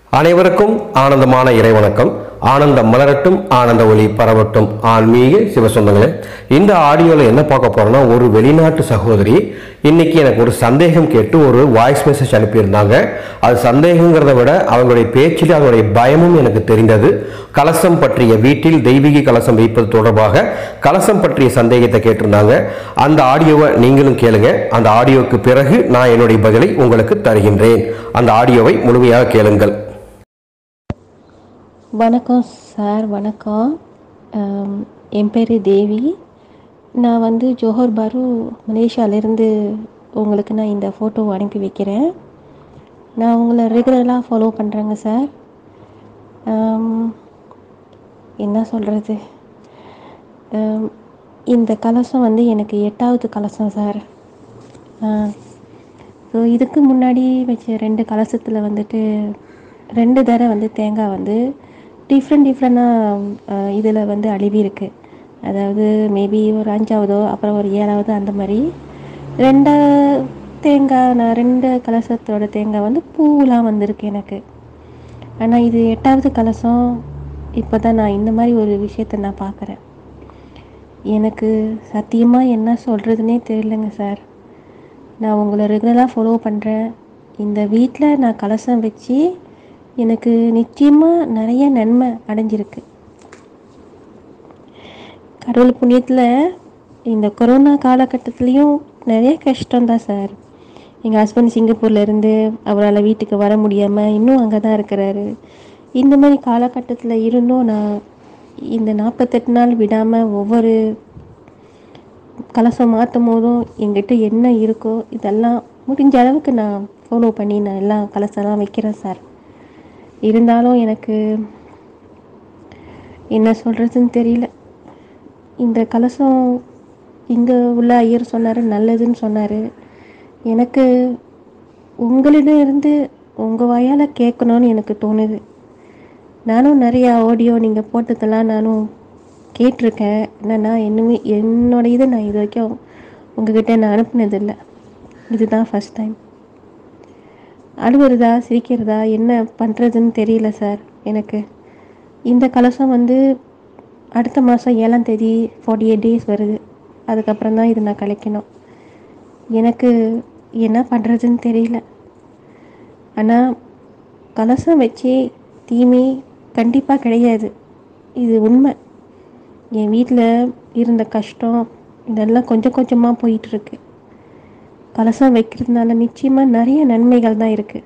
அனைவருக்கும் ஆனந்தமான இறைவணக்கம் ஆனந்தம் மலரட்டும் ஆனந்த ஒளி பரவட்டும் ஆன்மீக சிவசொந்தங்களே இந்த ஆடியோவில் என்ன பார்க்க போறோம்னா ஒரு வெளிநாட்டு சகோதரி இன்னைக்கு எனக்கு ஒரு சந்தேகம் கேட்டு ஒரு வாய்ஸ் மெசேஜ் அனுப்பியிருந்தாங்க அது சந்தேகங்கிறத விட அவங்களுடைய பேச்சில் அவங்களுடைய பயமும் எனக்கு தெரிந்தது கலசம் பற்றிய வீட்டில் தெய்வீக கலசம் வைப்பது தொடர்பாக கலசம் பற்றிய சந்தேகத்தை கேட்டிருந்தாங்க அந்த ஆடியோவை நீங்களும் கேளுங்க அந்த ஆடியோவுக்கு பிறகு நான் என்னுடைய பதிலை உங்களுக்கு தருகின்றேன் அந்த ஆடியோவை முழுமையாக கேளுங்கள் வணக்கம் சார் வணக்கம் ஆம், என் பேர் தேவி நான் வந்து ஜோஹர் பாரு மலேசியாவிலேருந்து உங்களுக்கு நான் இந்த ஃபோட்டோ அனுப்பி வைக்கிறேன் நான் உங்களை ரெகுலராக ஃபாலோ பண்ணுறேங்க சார் ஆம், என்ன சொல்கிறது இந்த கலசம் வந்து எனக்கு எட்டாவது கலசம் சார் ஸோ இதுக்கு முன்னாடி வச்ச ரெண்டு கலசத்தில் வந்துட்டு ரெண்டு தடவை வந்து தேங்காய் வந்து டிஃப்ரெண்ட் டிஃப்ரெண்டாக இதில் வந்து அழுவி இருக்கு அதாவது மேபி ஒரு அஞ்சாவதோ அப்புறம் ஒரு ஏழாவது அந்த மாதிரி ரெண்டு தேங்காய் நான் ரெண்டு கலசத்தோட தேங்காய் வந்து பூவெலாம் வந்திருக்கு எனக்கு ஆனால் இது எட்டாவது கலசம் இப்போ தான் நான் இந்த மாதிரி ஒரு விஷயத்தை நான் பார்க்குறேன் எனக்கு சத்தியமாக என்ன சொல்கிறதுனே தெரியலங்க சார் நான் உங்களை ரெகுலராக ஃபாலோ பண்ணுறேன் இந்த வீட்டில் நான் கலசம் வச்சு எனக்கு நிச்சயமாக நிறைய நன்மை அடைஞ்சிருக்கு கடவுள் புண்ணியத்தில் இந்த கொரோனா காலகட்டத்துலேயும் நிறைய கஷ்டம்தான் சார் எங்கள் ஹஸ்பண்ட் சிங்கப்பூரில் இருந்து அவரால் வீட்டுக்கு வர முடியாமல் இன்னும் அங்கே தான் இருக்கிறாரு இந்த மாதிரி காலகட்டத்தில் இருந்தும் நான் இந்த நாற்பத்தெட்டு நாள் விடாமல் ஒவ்வொரு கலசம் மாற்றும் போதும் எங்கிட்ட என்ன இருக்கோ இதெல்லாம் முடிஞ்ச அளவுக்கு நான் ஃபாலோ பண்ணி நான் எல்லாம் கலசம்லாம் வைக்கிறேன் சார் இருந்தாலும் எனக்கு என்ன சொல்கிறதுன்னு தெரியல இந்த கலசம் இங்கே உள்ள ஐயர் சொன்னார் நல்லதுன்னு சொன்னார் எனக்கு உங்களிடம் இருந்து உங்கள் வாயால் கேட்கணும்னு எனக்கு தோணுது நானும் நிறையா ஆடியோ நீங்கள் போட்டதெல்லாம் நானும் கேட்டிருக்கேன் என்னென்னா என்னமே என்னோட இதை நான் இது வரைக்கும் உங்ககிட்ட நான் அனுப்புனதில்லை இதுதான் ஃபஸ்ட் டைம் அழுவுறதா சிரிக்கிறதா என்ன பண்ணுறதுன்னு தெரியல சார் எனக்கு இந்த கலசம் வந்து அடுத்த மாதம் ஏழாம் தேதி ஃபார்ட்டி எயிட் டேஸ் வருது அதுக்கப்புறம் தான் இது நான் கலைக்கணும் எனக்கு என்ன பண்ணுறதுன்னு தெரியல ஆனால் கலசம் வச்சு தீமை கண்டிப்பாக கிடையாது இது உண்மை என் வீட்டில் இருந்த கஷ்டம் இதெல்லாம் கொஞ்சம் கொஞ்சமாக போயிட்டுருக்கு கலசம் வைக்கிறதுனால நிச்சயமாக நிறைய நன்மைகள் தான் இருக்குது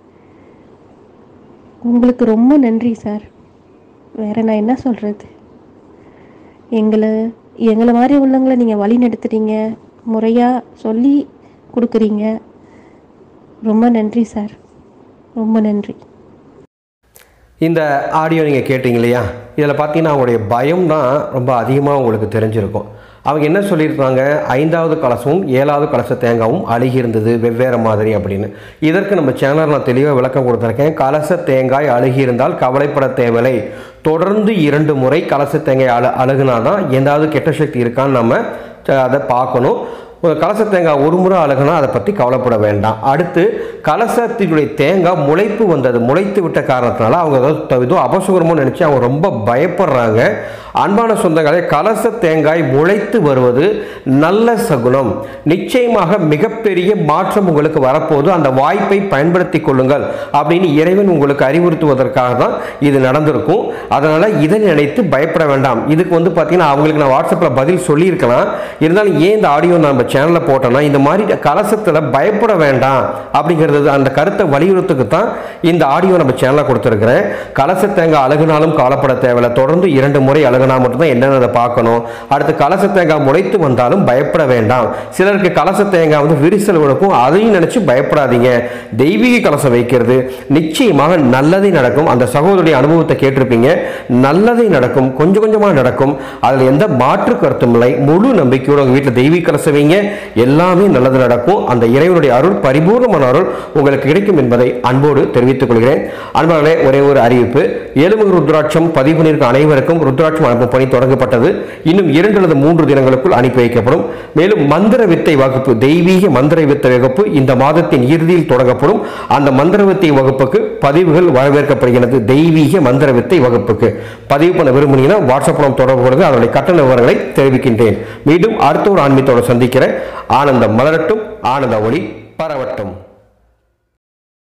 உங்களுக்கு ரொம்ப நன்றி சார் வேற நான் என்ன சொல்கிறது எங்களை எங்களை மாதிரி உள்ளவங்களை நீங்கள் வழி நடத்துகிறீங்க முறையாக சொல்லி கொடுக்குறீங்க ரொம்ப நன்றி சார் ரொம்ப நன்றி இந்த ஆடியோ நீங்கள் கேட்டீங்க இல்லையா இதில் பார்த்தீங்கன்னா அவங்களுடைய பயம் தான் ரொம்ப அதிகமாக உங்களுக்கு தெரிஞ்சிருக்கும் அவங்க என்ன சொல்லியிருக்காங்க ஐந்தாவது கலசமும் ஏழாவது கலச தேங்காவும் அழுகி இருந்தது வெவ்வேறு மாதிரி அப்படின்னு இதற்கு நம்ம சேனலில் நான் தெளிவாக விளக்கம் கொடுத்துருக்கேன் கலச தேங்காய் அழுகி இருந்தால் கவலைப்பட தேவையில்லை தொடர்ந்து இரண்டு முறை கலச தேங்காய் அழு அழுகுனா தான் எந்தாவது கெட்ட சக்தி இருக்கான்னு நம்ம அஹ், அதை பார்க்கணும் ஒரு கலச தேங்காய் ஒரு முறை அழகுனா அதை பற்றி கவலைப்பட வேண்டாம் அடுத்து கலசத்தினுடைய தேங்காய் முளைப்பு வந்தது முளைத்து விட்ட காரணத்தினால அவங்க ஏதோ த- ஏதோ அபசுகரமோ நினச்சி அவங்க ரொம்ப பயப்படுறாங்க அன்பான சொந்தங்களே கலச தேங்காய் முளைத்து வருவது நல்ல சகுனம் நிச்சயமாக மிகப்பெரிய மாற்றம் உங்களுக்கு வரப்போது அந்த வாய்ப்பை பயன்படுத்தி கொள்ளுங்கள் அப்படின்னு இறைவன் உங்களுக்கு அறிவுறுத்துவதற்காக தான் இது நடந்திருக்கும் அதனால் இதை நினைத்து பயப்பட வேண்டாம் இதுக்கு வந்து பார்த்தீங்கன்னா அவங்களுக்கு நான் வாட்ஸ்அப்பில் பதில் சொல்லியிருக்கலாம் இருந்தாலும் ஏன் இந்த ஆடியோ நம்ம சேனலில் போட்டோம்னா இந்த மாதிரி கலசத்தில் பயப்பட வேண்டாம் அப்படிங்கிறது அந்த கருத்தை வலியுறுத்துக்கு தான் இந்த ஆடியோ நம்ம சேனலில் கொடுத்துருக்குறேன் கலச தேங்காய் அழகுனாலும் காலப்பட தேவையில்லை தொடர்ந்து இரண்டு முறை அழகுனா மட்டும்தான் என்னென்ன பார்க்கணும் அடுத்து கலச தேங்காய் முளைத்து வந்தாலும் பயப்பட வேண்டாம் சிலருக்கு கலச தேங்காய் வந்து விரிசல் விழுக்கும் அதையும் நினைச்சு பயப்படாதீங்க தெய்வீக கலசம் வைக்கிறது நிச்சயமாக நல்லதே நடக்கும் அந்த சகோதரி அனுபவத்தை கேட்டிருப்பீங்க நல்லதே நடக்கும் கொஞ்சம் கொஞ்சமாக நடக்கும் அதில் எந்த மாற்று கருத்தும் இல்லை முழு நம்பிக்கையோட உங்கள் வீட்டில் தெய்வீக கலசம் வைங்க எல்லாமே நல்லது நடக்கும் அந்த இறைவனுடைய அருள் பரிபூர்ணமான அருள் உங்களுக்கு கிடைக்கும் என்பதை அன்போடு தெரிவித்துக் கொள்கிறேன் அன்பாளே ஒரே ஒரு அறிவிப்பு எலும்பு ருத்ராட்சம் பதிவு பண்ணியிருக்க அனைவருக்கும் ருத்ராட்சம் அனுப்பும் பணி தொடங்கப்பட்டது இன்னும் இரண்டு அல்லது மூன்று தினங்களுக்குள் அனுப்பி வைக்கப்படும் மேலும் மந்திர வித்தை வகுப்பு தெய்வீக மந்திர வித்தை வகுப்பு இந்த மாதத்தின் இறுதியில் தொடங்கப்படும் அந்த மந்திர வித்தை வகுப்புக்கு பதிவுகள் வரவேற்கப்படுகிறது தெய்வீக மந்திர வித்தை வகுப்புக்கு பதிவு பண்ண விரும்புனீங்கன்னா வாட்ஸ்அப் மூலம் தொடர்பு கொள்ளுங்க அதனுடைய கட்டண விவரங்களை தெரிவிக்கின்றேன் மீண்டும் அடுத்த ஒரு ஆன்மீகத்தோடு சந்திக்கிறேன் ஆனந்தம் மலரட்டும் ஆனந்த ஒளி பரவட்டும்